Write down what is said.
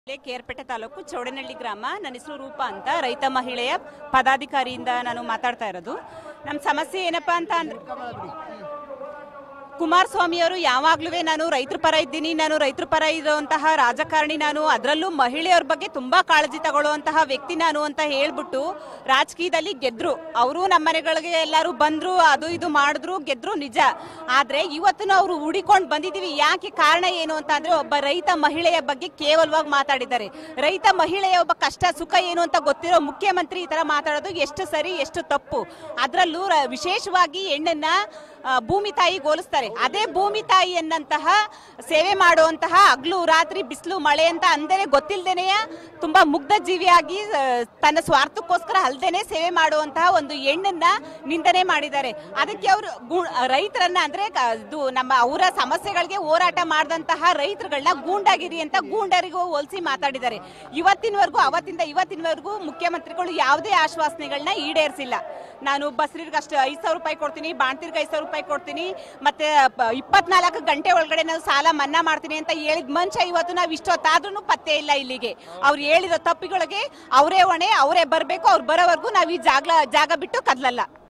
ಜಿಲ್ಲೆ ಕೇರ್ಪೇಟೆ ತಾಲೂಕು ಚೌಡನಹಳ್ಳಿ ಗ್ರಾಮ ನನ್ನ ಹೆಸರು ರೂಪಾ ಅಂತ ರೈತ ಮಹಿಳೆಯ ಪದಾಧಿಕಾರಿಯಿಂದ ನಾನು ಮಾತಾಡ್ತಾ ಇರೋದು ನಮ್ಮ ಸಮಸ್ಯೆ ಏನಪ್ಪಾ ಅಂತ ಅಂದ್ರೆ ಕುಮಾರಸ್ವಾಮಿ ಅವರು ಯಾವಾಗ್ಲೂ ನಾನು ರೈತರ ಪರ ಇದ್ದೀನಿ ನಾನು ರೈತರ ಪರ ಇರುವಂತಹ ರಾಜಕಾರಣಿ ನಾನು ಅದರಲ್ಲೂ ಮಹಿಳೆಯರ ಬಗ್ಗೆ ತುಂಬಾ ಕಾಳಜಿ ತಗೊಳ್ಳುವಂತಹ ವ್ಯಕ್ತಿ ನಾನು ಅಂತ ಹೇಳ್ಬಿಟ್ಟು ರಾಜಕೀಯದಲ್ಲಿ ಗೆದ್ರು ಅವರು ನಮ್ಮ ಮನೆಗಳಿಗೆ ಎಲ್ಲರೂ ಬಂದ್ರು ಅದು ಇದು ಮಾಡಿದ್ರು ಗೆದ್ರು ನಿಜ ಆದ್ರೆ ಇವತ್ತು ಅವರು ಹುಡಿಕೊಂಡು ಬಂದಿದೀವಿ ಯಾಕೆ ಕಾರಣ ಏನು ಅಂತ ಅಂದ್ರೆ ಒಬ್ಬ ರೈತ ಮಹಿಳೆಯ ಬಗ್ಗೆ ಕೇವಲವಾಗಿ ಮಾತಾಡಿದ್ದಾರೆ ರೈತ ಮಹಿಳೆಯ ಒಬ್ಬ ಕಷ್ಟ ಸುಖ ಏನು ಅಂತ ಗೊತ್ತಿರೋ ಮುಖ್ಯಮಂತ್ರಿ ಈ ತರ ಮಾತಾಡೋದು ಎಷ್ಟು ಸರಿ ಎಷ್ಟು ತಪ್ಪು ಅದರಲ್ಲೂ ರ- ವಿಶೇಷವಾಗಿ ಹೆಣ್ಣನ್ನ ಆ, ಭೂಮಿ ತಾಯಿ ಹೋಲಿಸ್ತಾರೆ ಅದೇ ಭೂಮಿ ತಾಯಿ ಎನ್ನಂತಹ ಸೇವೆ ಮಾಡುವಂತಹ ಹಗ್ಲು ರಾತ್ರಿ ಬಿಸಿಲು ಮಳೆ ಅಂತ ಅಂದರೆ ಗೊತ್ತಿಲ್ದೇನೆಯ ತುಂಬಾ ಮುಗ್ಧ ಜೀವಿಯಾಗಿ ಆ, ತನ್ನ ಸ್ವಾರ್ಥಕ್ಕೋಸ್ಕರ ಅಲ್ದೇನೆ ಸೇವೆ ಮಾಡುವಂತಹ ಒಂದು ಹೆಣ್ಣನ್ನ ನಿಂದನೆ ಮಾಡಿದ್ದಾರೆ ಅದಕ್ಕೆ ಅವರು ರೈತರನ್ನ ಅಂದ್ರೆ ಕ- ಇದು ನಮ್ಮ ಅವರ ಸಮಸ್ಯೆಗಳಿಗೆ ಹೋರಾಟ ಮಾಡಿದಂತಹ ರೈತರುಗಳನ್ನ ಗೂಂಡಾಗಿರಿ ಅಂತ ಗೂಂಡರಿಗೂ ಹೋಲಿಸಿ ಮಾತಾಡಿದ್ದಾರೆ ಇವತ್ತಿನವರೆಗೂ ಅವತ್ತಿಂದ ಇವತ್ತಿನವರೆಗೂ ಮುಖ್ಯಮಂತ್ರಿಗಳು ಯಾವುದೇ ಆಶ್ವಾಸನೆಗಳನ್ನ ಈಡೇರಿಸಿಲ್ಲ ನಾನು ಬಸ್ರಿಗೆ ಅಷ್ಟು ಐದು ಸಾವಿರ ರೂಪಾಯಿ ಕೊಡ್ತೀನಿ ಬಾಣ್ತಿರ್ಗೆ ಐದು ಸಾವಿರ ರೂಪಾಯಿ ಕೊಡ್ತೀನಿ ಮತ್ತೆ ಪ- ಇಪ್ಪತ್ನಾಲ್ಕು ಗಂಟೆ ಒಳಗಡೆ ನಾವು ಸಾಲ ಮನ್ನಾ ಮಾಡ್ತೀನಿ ಅಂತ ಹೇಳಿದ ಮನುಷ್ಯ ಇವತ್ತು ನಾವು ಇಷ್ಟೊತ್ತಾದ್ರೂ ಪತ್ತೆ ಇಲ್ಲ ಇಲ್ಲಿಗೆ ಅವ್ರು ಹೇಳಿರೋ ತಪ್ಪಿಗಳಿಗೆ ಅವರೇ ಹೊಣೆ ಅವರೇ ಬರಬೇಕು ಅವ್ರು ಬರೋವರೆಗೂ ನಾವು ಈ ಜಾಗ ಜಾಗ ಬಿಟ್ಟು ಕದಲಲ್ಲ